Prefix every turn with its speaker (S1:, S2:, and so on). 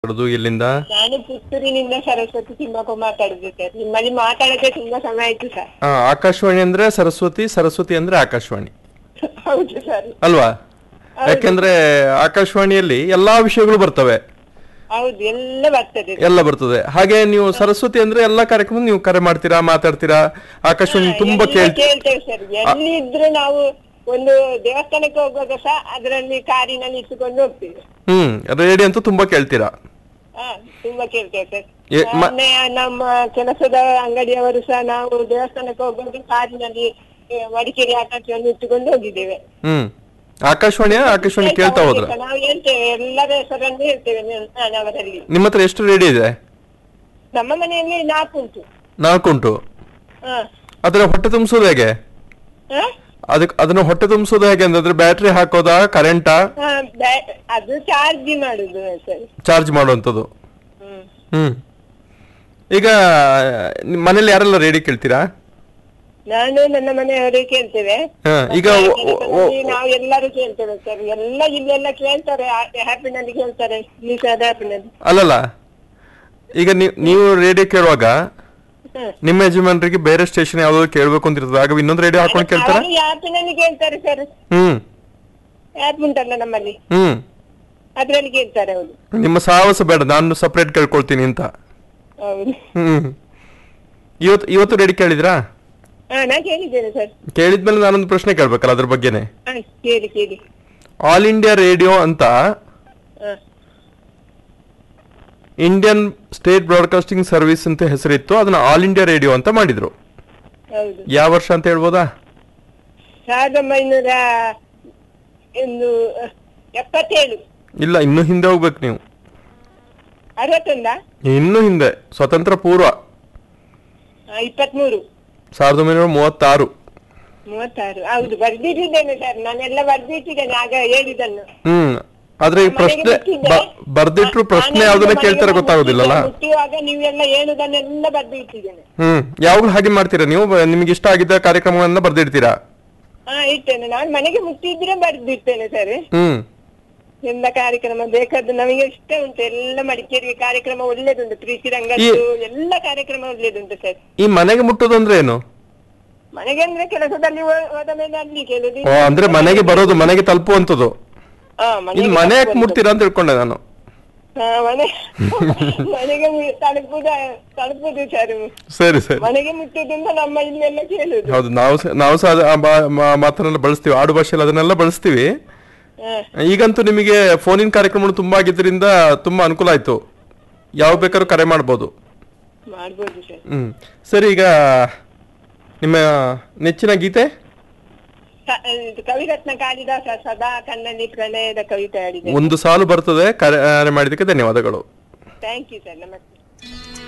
S1: ಮಾತಾಡೋದು ಎಲ್ಲಿಂದ
S2: ನಾನು ಪುತ್ತೂರಿನಿಂದ ಸರಸ್ವತಿ ತಿಮ್ಮಕ್ಕ ಮಾತಾಡುದು ಸರ್ ನಿಮ್ಮಲ್ಲಿ ಮಾತಾಡಕ್ಕೆ ತುಂಬಾ ಸಮಯ ಆಯ್ತು ಸರ್
S1: ಆ, ಆಕಾಶವಾಣಿ ಅಂದ್ರೆ ಸರಸ್ವತಿ ಸರಸ್ವತಿ ಅಂದ್ರೆ ಆಕಾಶವಾಣಿ
S2: ಹೌದು ಸರ್
S1: ಅಲ್ವಾ ಯಾಕೆಂದ್ರೆ ಆಕಾಶವಾಣಿಯಲ್ಲಿ ಎಲ್ಲಾ ವಿಷಯಗಳು ಬರ್ತವೆ
S2: ಹೌದು ಎಲ್ಲ ಬರ್ತದೆ
S1: ಎಲ್ಲ ಬರ್ತದೆ ಹಾಗೆ ನೀವು ಸರಸ್ವತಿ ಅಂದ್ರೆ ಎಲ್ಲಾ ಕಾರ್ಯಕ್ರಮ ನೀವು ಕರೆ ಮಾಡ್ತೀರಾ ಮಾತಾಡ್ತೀರಾ ಆಕಾಶವಾಣಿ ತುಂಬಾ
S2: ಎಲ್ಲ
S1: ಕೇಳ್ತೀರಾ
S2: ಕೇಳ್ತೇವೆ ಸರ್ ಎಲ್ಲಿ ಇದ್ರು ನಾವು ಒಂದು ದೇವಸ್ಥಾನಕ್ಕೆ ಹೋಗುವಾಗ ಸಹ ಅದರಲ್ಲಿ ಕಾರಿನಲ್ಲಿ ಇಟ್ಟುಕೊಂಡು ಹೋಗ್ತೇವೆ
S1: ಹ್ಮ್ ರೇಡಿಯೋ ಅಂತೂ ತುಂಬಾ ಕೇಳ್ತೀರಾ
S2: ಹಾ ತುಂಬಾ ಕೇಳ್ತೇವೆ ಸರ್
S1: ಏ, ಮ-
S2: ಮೊನ್ನೆ ನಮ್ಮ ಕೆಲಸದ ಅಂಗಡಿಯವರು ಸಹ ನಾವು ದೇವಸ್ಥಾನಕ್ಕೆ ಹೋಗುವಾಗ ಕಾರಿನಲ್ಲಿ ಏ, ಮಡಿಕೇರಿ ಆಕಾಶವನ್ನು ಇಟ್ಟುಕೊಂಡು ಹೋಗಿದ್ದೇವೆ
S1: ಹ್ಮ್ ಆಕಾಶವಾಣಿಯ ಆಕಾಶವಾಣಿ ಕೇಳ್ತಾ ಹೋದ್ರ
S2: ನಾವು ಹೇಳ್ತೇವೆ ಎಲ್ಲರ ಹೆಸರನ್ನು ಹೇಳ್ತೇವೆ ನಾನು ಅವರಲ್ಲಿ
S1: ನಿಮ್ಮ ಹತ್ರ ಎಷ್ಟು ರೇಡಿಯೋ ಇದೆ
S2: ನಮ್ಮ ಮನೆಯಲ್ಲಿ ನಾಲ್ಕು ಉಂಟು
S1: ನಾಲ್ಕುಂಟು
S2: ಹಾ
S1: ಅದನ್ನ ಹೊಟ್ಟೆ ತುಂಬಿಸೋದು ಹೇಗೆ
S2: ಹಾ?
S1: ಅದಕ್ಕೆ ಅದನ್ನ ಹೊಟ್ಟೆ ತುಂಬಿಸೋದು ಹೇಗೆ ಅಂದ್ರೆ ಬ್ಯಾಟ್ರಿ ಹಾಕೋದಾ ಕರೆಂಟಾ
S2: ಹಾ, ಬ್ಯಾ- ಅದು ಚಾರ್ಜ್ ಮಾಡುದು ಸರ್
S1: ಚಾರ್ಜ್ ಮಾಡುವಂಥದ್ದು
S2: ಹ್ಮ್
S1: ಹ್ಮ್ ಈಗ ನಿಮ್ ಮನೇಲಿ ಯಾರೆಲ್ಲ ರೇಡಿಯೋ ಕೇಳ್ತೀರಾ
S2: ನಾನು ನನ್ನ ಮನೆಯವರು ಕೇಳ್ತೇವೆ
S1: ಹಾ, ಈಗ
S2: ಮತ್ತೆ
S1: ಓ- ಓ- ಓ-
S2: ಕೆಲಸದಲ್ಲಿ ನಾವು ಎಲ್ಲರೂ ಕೇಳ್ತೇವೆ ಸರ್ ಎಲ್ಲ ಇಲ್ಲೆಲ್ಲ ಕೇಳ್ತಾರೆ ಹ್ಯಾಪಿನಲ್ಲಿ ಕೇಳ್ತಾರೆ ನಿಷಾದ ಹ್ಯಾಪಿನಲ್ಲಿ
S1: ಅಲ್ಲಲ್ಲ ಈಗ ನೀವ್ ನೀವು ರೇಡಿಯೋ ಕೇಳುವಾಗ
S2: ಹ್ಮ್.
S1: ನಿಮ್ಮ ಯಜಮಾನರಿಗೆ ಬೇರೆ ಸ್ಟೇಷನ್ ಯಾವ್ದಾದ್ರು ಕೇಳ್ಬೇಕು ಅಂತ ಇರ್ತದೆ ಆಗ ಇನ್ನೊಂದು ರೇಡಿಯೋ ಹಾಕೊಂಡು ಕೇಳ್ತಾರ
S2: ಅವರು ಹ್ಯಾಪಿನಲ್ಲಿ ಕೇಳ್ತಾರೆ ಸರ್
S1: ಹ್ಮ್
S2: ಆ್ಯಪ್ ಉಂಟಲ್ಲ ನಮ್ಮಲ್ಲಿ
S1: ಹ್ಮ್
S2: ಅದ್ರಲ್ಲಿ ಕೇಳ್ತಾರೆ ಅವರು
S1: ನಿಮ್ಮ ಸಾಹಸ ಬೇಡ ನಾನು ಸಪ್ರೇಟ್ ಕೇಳ್ಕೊಳ್ತೀನಿ ಅಂತ
S2: ಹೌದು
S1: ಹ್ಮ್ ಇವತ್ತು ಇವತ್ತು ರೇಡಿಯೋ ಕೇಳಿದ್ರಾ
S2: ಹಾ ನಾ ಕೇಳಿದ್ದೇನೆ ಸರ್
S1: ಕೇಳಿದ್ಮೇಲೆ ನಾನೊಂದು ಪ್ರಶ್ನೆ ಕೇಳ್ಬೇಕಲ್ಲ ಅದ್ರ ಬಗ್ಗೆನೆ
S2: ಹಾ ಕೇಳಿ ಕೇಳಿ
S1: ಆಲ್ ಇಂಡಿಯಾ ರೇಡಿಯೋ ಅಂತ
S2: ಹಾ
S1: ಇಂಡಿಯನ್ ಸ್ಟೇಟ್ ಬ್ರಾಡ್ಕಾಸ್ಟಿಂಗ್ ಸರ್ವಿಸ್ ಅಂತ ಹೆಸರಿತ್ತು ಅದನ್ನ ಆಲ್ ಇಂಡಿಯಾ ರೇಡಿಯೋ ಅಂತ ಮಾಡಿದ್ರು
S2: ಹೌದು
S1: ಯಾವ ವರ್ಷ ಅಂತ ಹೇಳ್ಬೋದಾ
S2: ಸಾವಿರದ ಒಂಬೈನೂರ ಒಂದು ಎಪ್ಪತ್ತೇಳು
S1: ಇಲ್ಲ ಇನ್ನು ಹಿಂದೆ ಹೋಗ್ಬೇಕು ನೀವು
S2: ಅರವತ್ತೊಂದ
S1: ಇನ್ನು ಹಿಂದೆ ಸ್ವತಂತ್ರ ಪೂರ್ವ
S2: ಇಪ್ಪತ್ಮೂರು
S1: ಸಾವಿರದ ಒಂಬೈನೂರ ಮೂವತ್ತಾರು
S2: ಮೂವತ್ತಾರು ಹೌದು ಬರ್ದಿಟ್ಟಿದ್ದೇನೆ ಸರ್ ನಾನೆಲ್ಲ ಬರ್ದಿಟ್ಟಿದ್ದೇನೆ ಆಗ ಹೇಳಿದ್ದನ್ನು
S1: ಹ್ಮ್ ಆದ್ರೆ ಈ ಪ್ರಶ್ನೆ ಬ- ಬರ್ದಿಟ್ರು ಪ್ರಶ್ನೆ ಯಾವ್ದನ್ನ ಕೇಳ್ತಾರೆ ಗೊತ್ತಾಗೋದಿಲ್ಲಲ್ಲ
S2: ಮುಟ್ಟಿಯುವಾಗ ನೀವೆಲ್ಲ ಹೇಳುದನ್ನೆಲ್ಲ ಬರ್ದಿಟ್ಟಿದ್ದೇನೆ
S1: ಹ್ಮ್ ಯಾವಾಗ್ಲೂ ಹಾಗೆ ಮಾಡ್ತೀರಾ ನೀವು ಬ- ನಿಮ್ಗೆ ಇಷ್ಟ ಆಗಿದ್ದ ಕಾರ್ಯಕ್ರಮಗಳನ್ನ ಬರ್ದಿಡ್ತೀರಾ
S2: ಹಾ ಇರ್ತೇನೆ ನಾನು ಮನೆಗೆ ಮುಟ್ಟಿದ್ರೆ ಬರ್ದಿರ್ತೇನೆ ಸರ್
S1: ಹ್ಮ್
S2: ಎಲ್ಲ ಕಾರ್ಯಕ್ರಮ ಬೇಕಾದ್ದು ನಮಗೆ ಇಷ್ಟ ಉಂಟು ಎಲ್ಲ ಮಡಿಕೇರಿ ಕಾರ್ಯಕ್ರಮ ಒಳ್ಳೇದುಂಟು ಪ್ರೀತಿ ರಂಗದ್ದು ಎಲ್ಲ ಕಾರ್ಯಕ್ರಮ ಒಳ್ಳೇದುಂಟು ಸರ್
S1: ಈ ಮನೆಗೆ ಮುಟ್ಟೋದು ಅಂದ್ರೆ ಏನು
S2: ಮನೆಗೆ ಅಂದ್ರೆ ಕೆಲಸದಲ್ಲಿ ಹೋ- ಹೋದ ಮೇಲೆ ಅಲ್ಲಿ ಕೇಳುದು
S1: ಓ ಅಂದ್ರೆ ಮನೆಗೆ ಬರೋದು ಮನೆಗೆ ತಲುಪುವಂಥದ್ದು
S2: ಹಾ
S1: ಇಲ್ಲಿ
S2: ಮನೆಗೆ
S1: ಮನೆ ಯಾಕೆ
S2: ತಲುಪುವಂಥದ್ದು.
S1: ಮುಟ್ತೀರಾ ಅಂತ ತಿಳ್ಕೊಂಡೆ ನಾನು
S2: ಹಾ, ಮನೆ ಮನೆಗೆ ಮು- ತಲುಪುದ ತಲುಪುದು ಸರ್
S1: ಸರಿ ಸರಿ
S2: ಮನೆಗೆ ಮುಟ್ಟುದಿಂದ ನಮ್ಮ ಇಲ್ಲೆಲ್ಲ ಕೇಳುದು
S1: ಹೌದು ನಾವು ಸ- ನಾವು ಸಹ ಅದ- ಆ ಬಾ- ಮಾ- ಮಾತನ್ನೆಲ್ಲ ಬಳಸ್ತೀವಿ ಆಡು ಭಾಷೆಯಲ್ಲಿ ಅದನ್ನೆಲ್ಲ ಬಳಸ್ತೀವಿ
S2: ಹಾ,
S1: ಈಗಂತೂ ನಿಮಗೆ ಫೋನಿನ ಕಾರ್ಯಕ್ರಮಗಳು ತುಂಬಾ ಆಗಿದ್ದರಿಂದ ತುಂಬಾ ಅನುಕೂಲ ಆಯ್ತು ಯಾವ ಬೇಕಾದ್ರೂ ಕರೆ ಮಾಡ್ಬೋದು
S2: ಮಾಡ್ಬೋದು ಸರ್
S1: ಹ್ಮ್ ಸರಿ ಈಗ ನಿಮ್ಮ ನೆಚ್ಚಿನ ಗೀತೆ
S2: ಸ- ಇದು ಕವಿರತ್ನ ಕಾಳಿದಾಸ ಸದಾ ಕಣ್ಣಲ್ಲಿ ಪ್ರಣಯದ ಕವಿತೆ ಆಡಿದೆ
S1: ಒಂದು ಸಾಲು ಬರ್ತದೆ ಕರೆ ಮಾಡಿದ್ದಕ್ಕೆ ಧನ್ಯವಾದಗಳು
S2: ಥ್ಯಾಂಕ್ ಯು ಸರ್ ನಮಸ್ತೆ